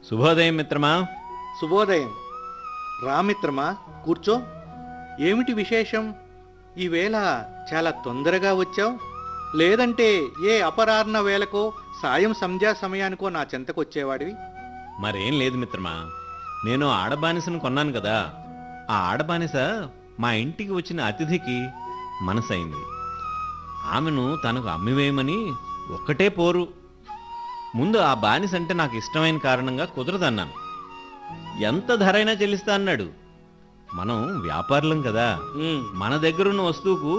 శుభోదయం మిత్రమా శుభోదయం రామిత్రమా కూర్చో ఏమిటి విశేషం ఈవేళ చాలా తొందరగా వచ్చావు లేదంటే ఏ అపరాహ్న వేళకో సాయం సంధ్యా సమయానికో నా చెంతకొచ్చేవాడివి మరేం లేదు మిత్రమా నేను ఆడబానిసను కొన్నాను కదా ఆ ఆడబానిస మా ఇంటికి వచ్చిన అతిథికి మనసైంది ఆమెను తనకు అమ్మివేయమని ఒక్కటే పోరు ముందు ఆ బానిస అంటే నాకు ఇష్టమైన కారణంగా కుదరదన్నాను ఎంత ధరైనా చెల్లిస్తా అన్నాడు మనం వ్యాపారులం కదా ఉమ్, మన దగ్గరున్న వస్తువుకు